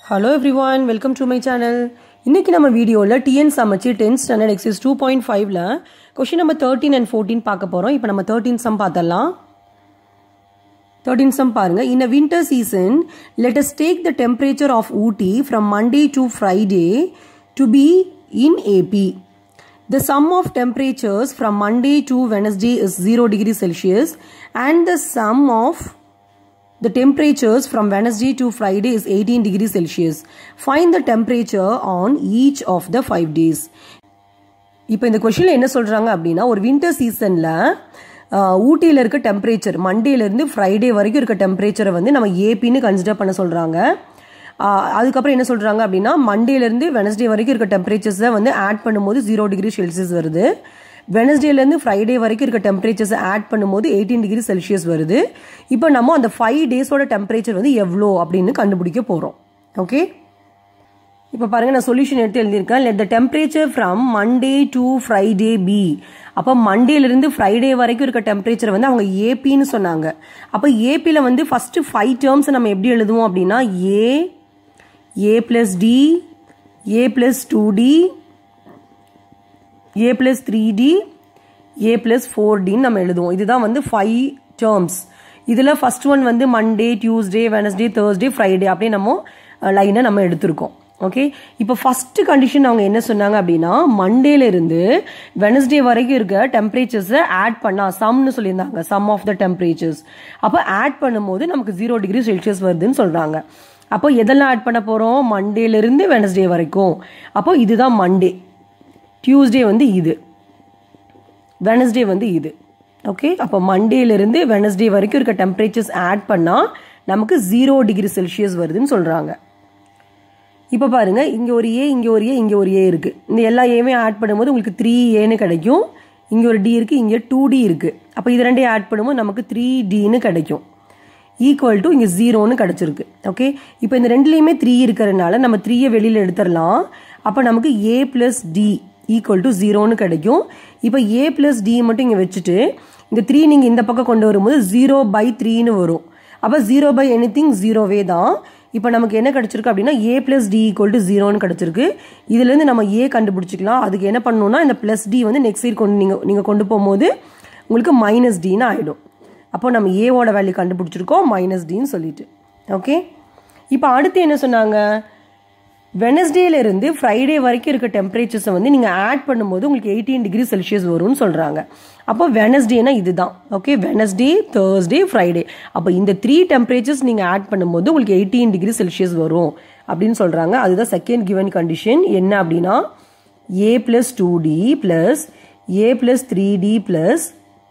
Hello everyone welcome to my channel இன்னைக்கு நம்ம வீடியோவில் TN Samacheer tenth standard exercise two point ஃபைவ்ல question number thirteen and fourteen பார்க்க போகிறோம் இப்போ நம்ம தேர்ட்டீன் சம் பார்த்தலாம் தேர்ட்டீன் சம் பாருங்க in a winter season let us take the temperature of Ooty from Monday to Friday to be in AP The sum of temperatures from Monday to Wednesday is 0 degree Celsius and the sum of the temperatures from Wednesday to Friday is 18 degree Celsius. Find the temperature on each of the 5 days. இப்போ இந்த கொஷினில் என்ன சொல்கிறாங்க அப்படின்னா ஒரு winter சீசனில் ஊட்டியில் இருக்க டெம்பரேச்சர் மண்டேலேருந்து ஃப்ரைடே வரைக்கும் இருக்க டெம்பரேச்சரை வந்து நம்ம ஏபின்னு கன்சிடர் பண்ண சொல்கிறாங்க அதுக்கப்புறம் என்ன சொல்கிறாங்க அப்படின்னா மண்டேலேருந்து வெனஸ்டே வரைக்கும் இருக்க டெம்பரேச்சர்ஸை வந்து ஆட் பண்ணும்போது ஜீரோ டிகிரி செல்சியஸ் வருது வெனஸ்டேலேருந்து ஃப்ரைடே வரைக்கும் இருக்க டெம்பரேச்சர்ஸை ஆட் பண்ணும்போது எயிட்டீன் டிகிரி செல்சியஸ் வருது இப்போ நம்ம அந்த ஃபைவ் டேஸோட டெம்பரேச்சர் வந்து எவ்வளோ அப்படின்னு கண்டுபிடிக்க போகிறோம் ஓகே இப்போ பாருங்கள் நான் சொல்யூஷன் எடுத்து எழுதியிருக்கேன் let the temperature from Monday to Friday be அப்போ மண்டேலேருந்து ஃப்ரைடே வரைக்கும் இருக்க டெம்பரேச்சர் வந்து அவங்க ஏபின்னு சொன்னாங்க அப்போ ஏபியில் வந்து ஃபஸ்ட்டு ஃபைவ் டேர்ம்ஸ் நம்ம எப்படி எழுதுவோம் அப்படின்னா ஏ a plus d a plus 2d a plus 3d a plus 4d நம்ம எழுதுவோம் இதுதான் வந்து ஃபைவ் டேர்ம்ஸ் இதில் ஃபர்ஸ்ட் ஒன் வந்து Monday Tuesday Wednesday Thursday Friday அப்படியே நம்ம லைனை நம்ம எடுத்திருக்கோம் ஓகே இப்போ ஃபர்ஸ்ட் கண்டிஷன் அவங்க என்ன சொன்னாங்க அப்படின்னா மண்டேல இருந்து வெனஸ்டே வரைக்கும் இருக்க டெம்பரேச்சர்ஸை ஆட் பண்ணா சம்னு சொல்லியிருந்தாங்க சம் ஆஃப் த டெம்பரேச்சர்ஸ் அப்போ ஆட் பண்ணும்போது நமக்கு ஜீரோ டிகிரி செல்சியஸ் வருதுன்னு சொல்றாங்க அப்போ எதெல்லாம் ஆட் பண்ண போகிறோம் மண்டேலேருந்து வெனஸ்டே வரைக்கும் அப்போ இதுதான் மண்டே டியூஸ்டே வந்து இது வெனஸ்டே வந்து இது ஓகே அப்போ மண்டேலேருந்து வெனஸ்டே வரைக்கும் இருக்க டெம்பரேச்சர்ஸ் ஆட் பண்ணால் நமக்கு ஜீரோ டிகிரி செல்சியஸ் வருதுன்னு சொல்கிறாங்க இப்போ பாருங்க இங்கே ஒரு ஏ இங்கே ஒரு ஏ இங்கே ஒரு ஏ இருக்குது இந்த எல்லா ஏமே ஆட் பண்ணும்போது உங்களுக்கு த்ரீ ஏன்னு கிடைக்கும் இங்கே ஒரு டி இருக்குது இங்கே டூ டி இருக்குது அப்போ இது ரெண்டையும் ஆட் பண்ணும்போது நமக்கு த்ரீ டின்னு கிடைக்கும் ஈக்குவல் டு இங்கே ஜீரோன்னு கிடச்சிருக்கு ஓகே இப்போ இந்த ரெண்டுலேயுமே த்ரீ இருக்கிறதுனால நம்ம த்ரீயை வெளியில் எடுத்துடலாம் அப்போ நமக்கு a plus d equal to ஜீரோன்னு கிடைக்கும் இப்போ ஏ ப்ளஸ் டி மட்டும் இங்கே வச்சுட்டு இந்த த்ரீ நீங்கள் இந்த பக்கம் கொண்டு வரும்போது ஜீரோ பை த்ரீன்னு வரும் அப்போ ஜீரோ பை எனி திங் ஜீரோவே தான் இப்போ நமக்கு என்ன கிடச்சிருக்கு அப்படின்னா a plus d equal to ஜீரோன்னு கிடச்சிருக்கு இதுலேருந்து நம்ம ஏ கண்டுபிடிச்சிக்கலாம் அதுக்கு என்ன பண்ணணும்னா இந்த ப்ளஸ் டி வந்து நெக்ஸ்ட் சைட் கொண்டு நீங்கள் நீங்கள் கொண்டு போகும்போது உங்களுக்கு மைனஸ் டின்னு ஆகிடும் அப்போ நம்ம ஏவோட வேல்யூ கண்டுபிடிச்சிருக்கோம் மைனஸ் டின்னு சொல்லிட்டு ஓகே இப்போ அடுத்து என்ன சொன்னாங்க வெனஸ்டேலேருந்து ஃப்ரைடே வரைக்கும் இருக்க டெம்பரேச்சர்ஸை வந்து நீங்கள் ஆட் பண்ணும்போது உங்களுக்கு எயிட்டீன் டிகிரி செல்சியஸ் வரும்னு சொல்கிறாங்க அப்போ வெனஸ்டேனா இதுதான் ஓகே வெனஸ்டே தேர்ஸ்டே ஃப்ரைடே அப்போ இந்த த்ரீ டெம்பரேச்சர்ஸ் நீங்கள் ஆட் பண்ணும்போது உங்களுக்கு எயிட்டீன் டிகிரி செல்சியஸ் வரும் அப்படின்னு சொல்கிறாங்க அதுதான் செகண்ட் கிவன் கண்டிஷன் என்ன அப்படின்னா a plus two d plus a plus three d plus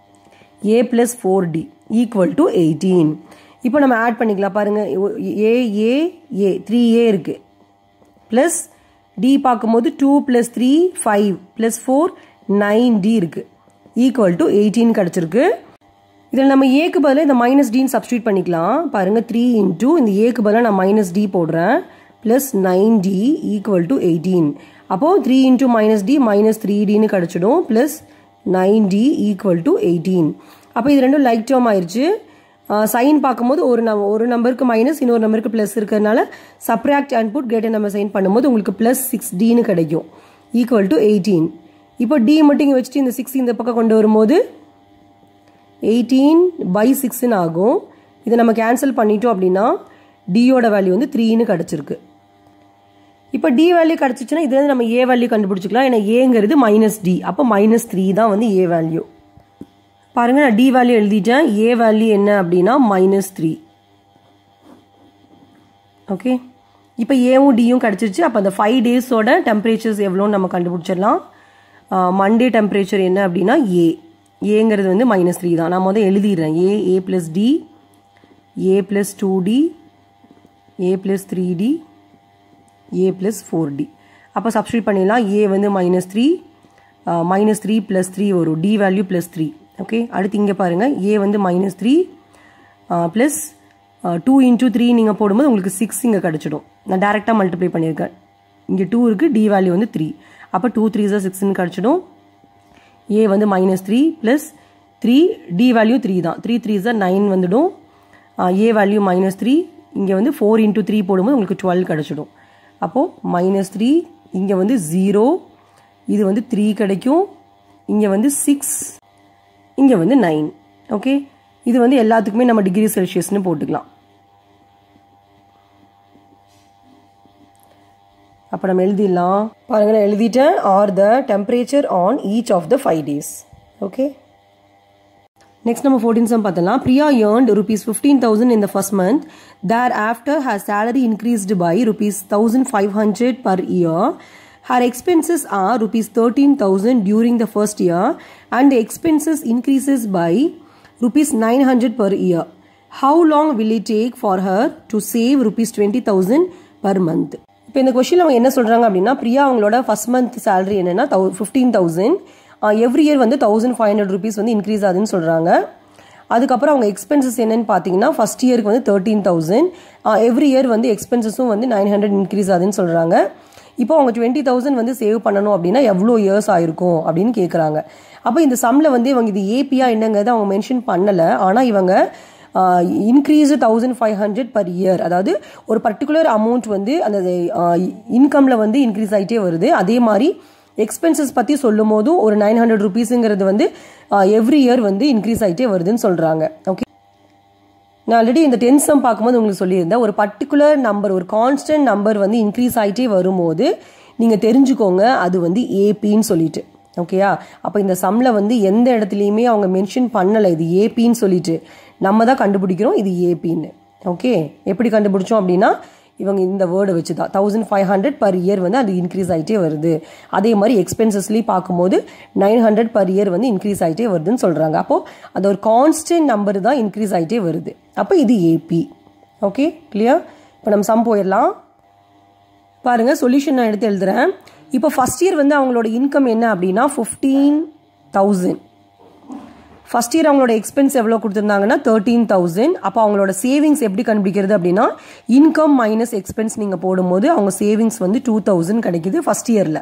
a plus four d equal to eighteen இப்போ நம்ம ஆட் பண்ணிக்கலாம் பாருங்கள் ஏ ஏ ஏ த்ரீ ஏ இருக்குது ப்ளஸ் டி பார்க்கும்போது two plus three five plus four nine d இருக்குது equal to eighteen கிடச்சிருக்கு இதில் நம்ம ஏக்கு பதிலாக இந்த மைனஸ் டின்னு சப்ஸ்டியூட் பண்ணிக்கலாம் பாருங்கள் த்ரீ இன்டூ இந்த ஏக்கு பதிலாக நான் மைனஸ் டி போடுறேன் plus nine d equal to eighteen அப்போது three into minus d minus three டின்னு கிடச்சிடும் plus nine d equal to eighteen அப்போ இது ரெண்டும் லைக் டேர்ம் ஆயிடுச்சு சைன் பார்க்கும்போது ஒரு நம் ஒரு நம்பருக்கு மைனஸ் இன்னொரு நம்பருக்கு ப்ளஸ் இருக்கிறதுனால சப்ராக்ட் அண்ட் புட் கேட்டர் நம்ம சைன் பண்ணும்போது உங்களுக்கு ப்ளஸ் சிக்ஸ் டின்னு கிடைக்கும் ஈக்குவல் டு எயிட்டீன் இப்போ டி மட்டும் இங்கே வச்சுட்டு இந்த சிக்ஸ் இந்த பக்கம் கொண்டு வரும்போது எயிட்டீன் பை சிக்ஸ்ன்னு ஆகும் இதை நம்ம கேன்சல் பண்ணிட்டோம் அப்படின்னா டியோட வேல்யூ வந்து த்ரீன்னு கிடச்சிருக்கு இப்போ டி வேல்யூ கிடச்சிச்சுன்னா இதுலேருந்து நம்ம ஏ வேல்யூ கண்டுபிடிச்சிக்கலாம் ஏன்னா ஏங்கிறது மைனஸ் டி அப்போ மைனஸ் த்ரீ தான் வந்து ஏ வேல்யூ பாருங்க நான் டி வேல்யூ எழுதிட்டேன் ஏ வேல்யூ என்ன அப்படின்னா மைனஸ் த்ரீ ஓகே இப்போ ஏவும் டியும் கிடச்சிருச்சு அப்போ அந்த ஃபைவ் டேஸோட டெம்பரேச்சர்ஸ் எவ்வளோன்னு நம்ம கண்டுபிடிச்சிடலாம் மண்டே டெம்பரேச்சர் என்ன அப்படின்னா ஏ ஏங்கிறது வந்து மைனஸ் த்ரீ தான் நான் முதல் எழுதிடுறேன் a a plus d a plus two d a plus three d a plus four d அப்போ சப்ஸ்டியூட் பண்ணிடலாம் ஏ வந்து minus three minus three plus three வரும் d value plus three okay அடுத்து இங்கே பாருங்கள் ஏ வந்து minus three plus two into three நீங்கள் போடும்போது உங்களுக்கு சிக்ஸ் இங்கே கிடச்சிடும் நான் டேரெக்டாக மல்டிப்ளை பண்ணியிருக்கேன் இங்கே டூ இருக்குது டி வேல்யூ வந்து த்ரீ அப்போ டூ த்ரீ ஜார் சிக்ஸ்னு கிடச்சிடும் ஏ வந்து minus three plus three d value three தான் த்ரீ த்ரீ ஜார் நைன் வந்துடும் ஏ வேல்யூ மைனஸ் த்ரீ இங்கே வந்து ஃபோர் இன்ட்டு த்ரீ போடும்போது உங்களுக்கு டுவெல் கிடச்சிடும் அப்போது மைனஸ் த்ரீ இங்கே வந்து ஜீரோ இது வந்து த்ரீ கிடைக்கும் இங்கே வந்து சிக்ஸ் இங்கே வந்து நைன் ஓகே இது வந்து எல்லாத்துக்குமே நம்ம டிகிரி செல்சியஸ்னு போட்டுக்கலாம் அப்போ நம்ம எழுதிடலாம் பாருங்க நான் எழுதிட்டேன் are the temperature on each of the five days okay next நம்ம ஃபோர்டீன் சம் பார்த்தலாம் Priya earned rupees fifteen thousand in the first month thereafter her salary increased by rupees thousand five hundred per year her expenses are rupees thirteen thousand during the first year and the expenses increases by rupees nine hundred per year how long will it take for her to save rupees twenty thousand per month இப்போ இந்த question அவங்க என்ன சொல்கிறாங்க அப்படின்னா பிரியா அவங்களோட first month salary என்னென்னா தௌ fifteen thousand every year வந்து தௌசண்ட் ஃபைவ் ஹண்ட்ரட் ருபீஸ் வந்து இன்க்ரீஸ் ஆகுதுன்னு சொல்கிறாங்க அதுக்கப்புறம் அவங்க எக்ஸ்பென்சஸ் என்னன்னு பார்த்தீங்கன்னா ஃபர்ஸ்ட் இயருக்கு வந்து தேர்ட்டீன் தௌசண்ட் எவ்ரி இயர் வந்து எக்ஸ்பென்சஸும் வந்து நைன் ஹண்ட்ரட் இன்க்ரீஸ் ஆகுதுன்னு சொல்கிறாங்க இப்போ அவங்க டுவெண்ட்டி தௌசண்ட் வந்து சேவ் பண்ணணும் அப்படின்னா எவ்வளோ இயர்ஸ் ஆயிருக்கும் அப்படின்னு கேட்குறாங்க அப்போ இந்த சம்மில் வந்து இவங்க இது ஏபியா என்னங்கிறத அவங்க மென்ஷன் பண்ணலை ஆனால் இவங்க increase thousand five hundred per year அதாவது ஒரு பர்டிகுலர் அமௌண்ட் வந்து அந்த இன்கமில் வந்து இன்க்ரீஸ் ஆகிட்டே வருது அதே மாதிரி எக்ஸ்பென்சஸ் பற்றி சொல்லும் போதும் ஒரு நைன் ஹண்ட்ரட் ருபீஸுங்கிறது வந்து எவ்ரி இயர் வந்து இன்க்ரீஸ் ஆகிட்டே வருதுன்னு சொல்கிறாங்க ஓகே நான் ஆல்ரெடி இந்த டென்சம் பார்க்கும்போது உங்களுக்கு சொல்லியிருந்தேன் ஒரு பர்டிகுலர் நம்பர் ஒரு கான்ஸ்டன்ட் நம்பர் வந்து இன்க்ரீஸ் ஆகிட்டே வரும்போது நீங்கள் தெரிஞ்சுக்கோங்க அது வந்து ஏபின்னு சொல்லிட்டு ஓகேயா அப்போ இந்த சம்மில் வந்து எந்த இடத்துலையுமே அவங்க மென்ஷன் பண்ணலை இது ஏபின்னு சொல்லிட்டு நம்ம தான் கண்டுபிடிக்கிறோம் இது ஏபின்னு ஓகே எப்படி கண்டுபிடிச்சோம் அப்படின்னா இவங்க இந்த வேர்டை வச்சு தான் thousand five hundred per year வந்து அது இன்க்ரீஸ் ஆகிட்டே வருது அதே மாதிரி எக்ஸ்பென்சஸ்லேயும் பார்க்கும்போது நைன் ஹண்ட்ரட் பர் இயர் வந்து இன்க்ரீஸ் ஆகிட்டே வருதுன்னு சொல்கிறாங்க அப்போது அது ஒரு கான்ஸ்டன்ட் நம்பர் தான் இன்க்ரீஸ் ஆகிட்டே வருது அப்போ இது ஏபி ஓகே கிளியர் இப்போ நம்ம சம் போயிடலாம் பாருங்கள் சொல்யூஷன் நான் எடுத்து எழுதுறேன் இப்போ ஃபஸ்ட் இயர் வந்து அவங்களோட இன்கம் என்ன அப்படின்னா ஃபிஃப்டீன் தௌசண்ட் ஃபஸ்ட் இயர் அவங்களோட எக்ஸ்பென்ஸ் எவ்வளோ கொடுத்துருந்தாங்கன்னா தேர்ட்டீன் தௌசண்ட் அப்போ அவங்களோட சேவிங்ஸ் எப்படி கண்டுபிடிக்கிறது அப்படின்னா இன்கம் மைனஸ் எக்ஸ்பென்ஸ் நீங்கள் போடும்போது அவங்க சேவிங்ஸ் வந்து டூ தௌசண்ட் கிடைக்குது ஃபஸ்ட் இயரில்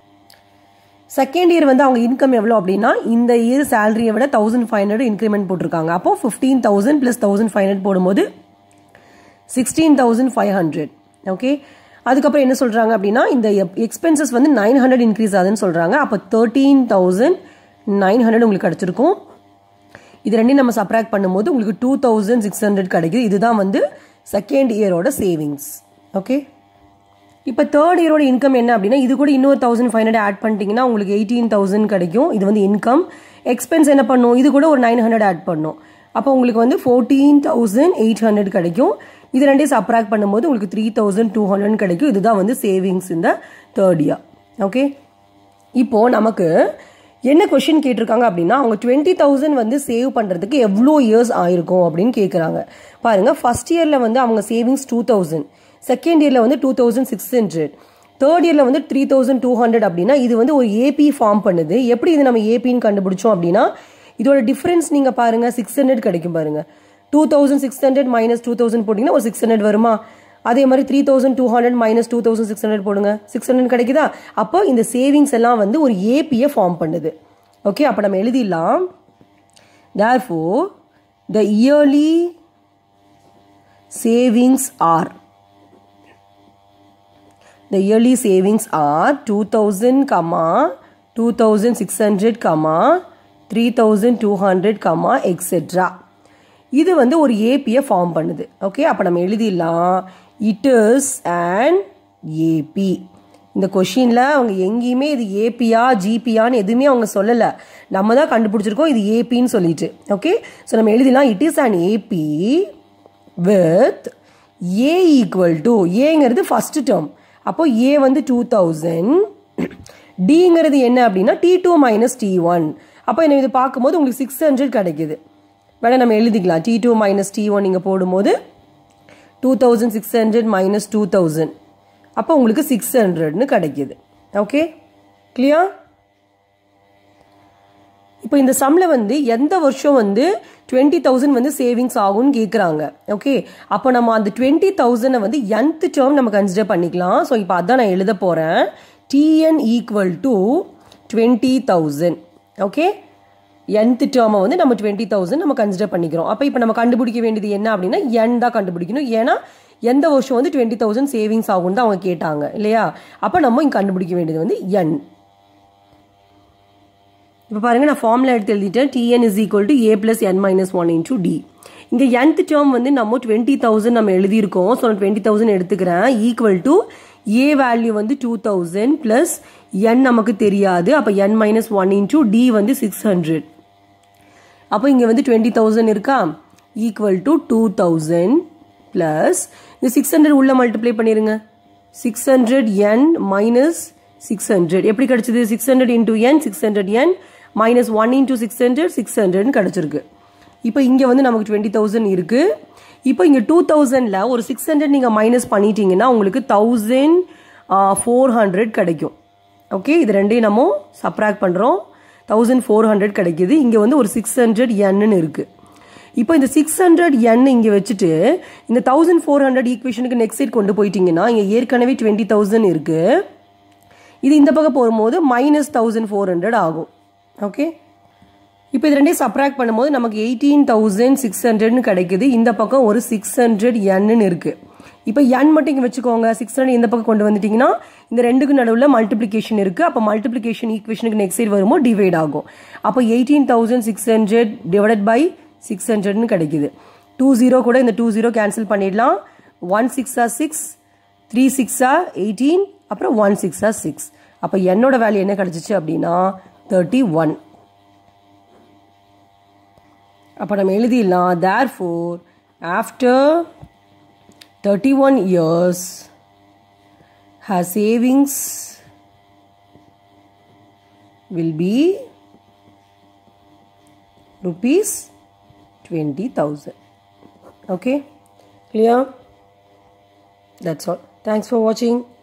செகண்ட் இயர் வந்து அவங்க இன்கம் எவ்வளோ அப்படின்னா இந்த இயர் சேலரியை விட தௌசண்ட் ஃபைவ் ஹண்ட்ரட் இன்க்ரிமெண்ட் போட்டிருக்காங்க அப்போ fifteen thousand plus thousand five hundred போடும்போது sixteen thousand five hundred okay அதுக்கப்புறம் என்ன சொல்கிறாங்க அப்படின்னா இந்த எக்ஸ்பென்சஸ் வந்து நைன் ஹண்ட்ரட் இன்க்ரீஸ் ஆகுதுன்னு சொல்கிறாங்க அப்போ தேர்ட்டீன் தௌசண்ட் நைன் ஹண்ட்ரட் உங்களுக்கு கிடச்சிருக்கும் இது ரெண்டையும் நம்ம சப்ராக்ட் பண்ணும்போது உங்களுக்கு டூ தௌசண்ட் சிக்ஸ் ஹண்ட்ரட் கிடைக்குது இதுதான் வந்து செகண்ட் இயரோட சேவிங்ஸ் ஓகே இப்போ தேர்ட் இயரோட இன்கம் என்ன அப்படின்னா இது கூட இன்னொரு தௌசண்ட் ஃபைவ் ஹண்ட்ரட் ஆட் பண்ணிட்டீங்கன்னா உங்களுக்கு எயிட்டீன் தௌசண்ட் கிடைக்கும் இது வந்து இன்கம் எக்ஸ்பென்ஸ் என்ன பண்ணும் இது கூட ஒரு நைன் ஹண்ட்ரட் ஆட் பண்ணும் அப்போ உங்களுக்கு வந்து ஃபோர்டீன் தௌசண்ட் எயிட் ஹண்ட்ரட் கிடைக்கும் இது ரெண்டையும் சப்ராக்ட் பண்ணும்போது உங்களுக்கு த்ரீ தௌசண்ட் டூ ஹண்ட்ரட் கிடைக்கும் இதுதான் வந்து சேவிங்ஸ் இந்த தேர்ட் இயர் ஓகே இப்போது நமக்கு என்ன கொஷின் கேட்டிருக்காங்க அப்படின்னா அவங்க டுவெண்ட்டி தௌசண்ட் வந்து சேவ் பண்ணுறதுக்கு எவ்வளோ இயர்ஸ் ஆயிருக்கும் அப்படின்னு கேட்குறாங்க பாருங்க ஃபர்ஸ்ட் இயரில் வந்து அவங்க சேவிங்ஸ் டூ தௌசண்ட் செகண்ட் இயரில் வந்து two thousand six hundred third இயரில் வந்து த்ரீ தௌசண்ட் டூ ஹண்ட்ரட் அப்படின்னா இது வந்து ஒரு ஏபி ஃபார்ம் பண்ணுது எப்படி இது நம்ம ஏபின்னு கண்டுபிடிச்சோம் அப்படின்னா இதோட டிஃப்ரென்ஸ் நீங்கள் பாருங்க சிக்ஸ் ஹண்ட்ரட் கிடைக்கும் பாருங்க two thousand six hundred minus two thousand போட்டிங்கன்னா ஒரு சிக்ஸ் ஹண்ட்ரட் வருமா அதே மாதிரி three thousand two hundred minus two thousand six hundred போடுங்க சிக்ஸ் ஹண்ட்ரட் கிடைக்குதா அப்போ இந்த சேவிங்ஸ் எல்லாம் வந்து ஒரு ஏபியை ஃபார்ம் பண்ணுது ஓகே அப்போ நம்ம எழுதிடலாம் therefore the yearly savings are the yearly savings are 2000 comma 2600 comma 3200 comma etc இது வந்து ஒரு ஏபியை ஃபார்ம் பண்ணுது ஓகே அப்போ நம்ம எழுதிடலாம் இட் இஸ் அண்ட் ஏபி இந்த கொஷினில் அவங்க எங்கேயுமே இது ஏபியா ஜிபியான்னு எதுவுமே அவங்க சொல்லலை நம்ம தான் கண்டுபிடிச்சிருக்கோம் இது ஏபின்னு சொல்லிட்டு ஓகே ஸோ நம்ம எழுதிடலாம் it is and AP with a equal to ஏங்கிறது ஃபஸ்ட் டேர்ம் அப்போ ஏ வந்து டூ தௌசண்ட் டிங்கிறது என்ன அப்படின்னா t two minus t one அப்போ என்ன இது பார்க்கும்போது உங்களுக்கு சிக்ஸ் ஹண்ட்ரட் கிடைக்குது வேணா நம்ம எழுதிக்கலாம் t two minus t one நீங்கள் போடும்போது two thousand six hundred minus two thousand அப்போ உங்களுக்கு சிக்ஸ் ஹண்ட்ரட்னு கிடைக்கிது ஓகே கிளியர் இப்போ இந்த சம்மில் வந்து எந்த வருஷம் வந்து டுவெண்ட்டி தௌசண்ட் வந்து சேவிங்ஸ் ஆகும்னு கேட்குறாங்க ஓகே அப்போ நம்ம அந்த டுவெண்ட்டி தௌசண்டை வந்து என்த் டேர்ம் நம்ம கன்சிடர் பண்ணிக்கலாம் ஸோ இப்போ அதான் நான் எழுத போகிறேன் tn equal to twenty thousand okay nth டேர்மை வந்து நம்ம டுவெண்ட்டி தௌசண்ட் நம்ம கன்சிடர் பண்ணிக்கிறோம் அப்போ இப்போ நம்ம கண்டுபிடிக்க வேண்டியது என்ன அப்படின்னா என் தான் கண்டுபிடிக்கணும் ஏன்னா எந்த வருஷம் வந்து டுவெண்ட்டி தௌசண்ட் சேவிங்ஸ் ஆகும்னு தான் அவங்க கேட்டாங்க இல்லையா அப்போ நம்ம இங்கே கண்டுபிடிக்க வேண்டியது வந்து என் இப்போ பாருங்க நான் ஃபார்முலா எடுத்து எழுதிட்டேன் tn is equal to a plus n minus one into d இங்கே nth டேர்ம் வந்து நம்ம டுவெண்ட்டி தௌசண்ட் நம்ம எழுதியிருக்கோம் ஸோ நான் டுவெண்ட்டி தௌசண்ட் எடுத்துக்கிறேன் ஈக்குவல் டு ஏ வேல்யூ வந்து டூ தௌசண்ட் ப்ளஸ் என் நமக்கு தெரியாது அப்போ n minus one into d வந்து சிக்ஸ் ஹண்ட்ரட் அப்போ இங்கே வந்து டுவெண்ட்டி தௌசண்ட் இருக்கா equal to two thousand plus இந்த சிக்ஸ் ஹண்ட்ரட் உள்ள மல்டிப்ளை பண்ணிடுங்க six hundred n minus six hundred எப்படி கிடைச்சது six hundred into n six hundred n minus one into six hundred six ஹண்ட்ரட்னு கிடச்சிருக்கு இப்போ இங்கே வந்து நமக்கு டுவெண்ட்டி தௌசண்ட் இருக்குது இப்போ இங்கே டூ தௌசண்டில் ஒரு சிக்ஸ் ஹண்ட்ரட் நீங்கள் மைனஸ் பண்ணிட்டீங்கன்னா உங்களுக்கு தௌசண்ட் ஃபோர் ஹண்ட்ரட் கிடைக்கும் ஓகே இது ரெண்டையும் நம்ம சப்ராக்ட் பண்ணுறோம் தௌசண்ட் ஃபோர் ஹண்ட்ரட் கிடைக்குது இங்கே வந்து ஒரு சிக்ஸ் ஹண்ட்ரட் என்னு இருக்குது இப்போ இந்த சிக்ஸ் ஹண்ட்ரட் என் இங்கே வச்சுட்டு இந்த தௌசண்ட் ஃபோர் ஹண்ட்ரட் ஈக்குவேஷனுக்கு நெக்ஸ்ட் சைட் கொண்டு போயிட்டீங்கன்னா இங்கே ஏற்கனவே டுவெண்ட்டி தௌசண்ட் இருக்குது இது இந்த பக்கம் போகும்போது மைனஸ் தௌசண்ட் ஃபோர் ஹண்ட்ரட் ஆகும் ஓகே இப்போ இது ரெண்டையும் சப்ராக்ட் பண்ணும்போது நமக்கு எயிட்டீன் தௌசண்ட் சிக்ஸ் ஹண்ட்ரட்னு கிடைக்குது இந்த பக்கம் ஒரு சிக்ஸ் ஹண்ட்ரட் என்னு இருக்குது இப்போ என் மட்டும் இங்கே வச்சுக்கோங்க சிக்ஸ் ஹண்ட்ரட் இந்த பக்கம் கொண்டு வந்துட்டீங்கன்னா இந்த ரெண்டுக்கு நடுவில் மல்டிப்ளிகேஷன் இருக்குது அப்போ மல்டிப்ளிகேஷன் ஈக்குவேஷனுக்கு நெக்ஸ்ட் சைடு வரும்போது டிவைட் ஆகும் அப்போ eighteen thousand six hundred divided by six ஹண்ட்ரட்னு கிடைக்குது டூ ஜீரோ கூட இந்த டூ ஜீரோ கேன்சல் பண்ணிடலாம் ஒன் சிக்ஸா சிக்ஸ் த்ரீ சிக்ஸா எயிட்டீன் அப்புறம் ஒன் சிக்ஸா சிக்ஸ் அப்போ என்னோட வேல்யூ என்ன கிடச்சிச்சு அப்படின்னா தேர்ட்டி ஒன் அப்போ நம்ம எழுதிடலாம் therefore after thirty one years her savings will be rupees 20000 okay clear that's all thanks for watching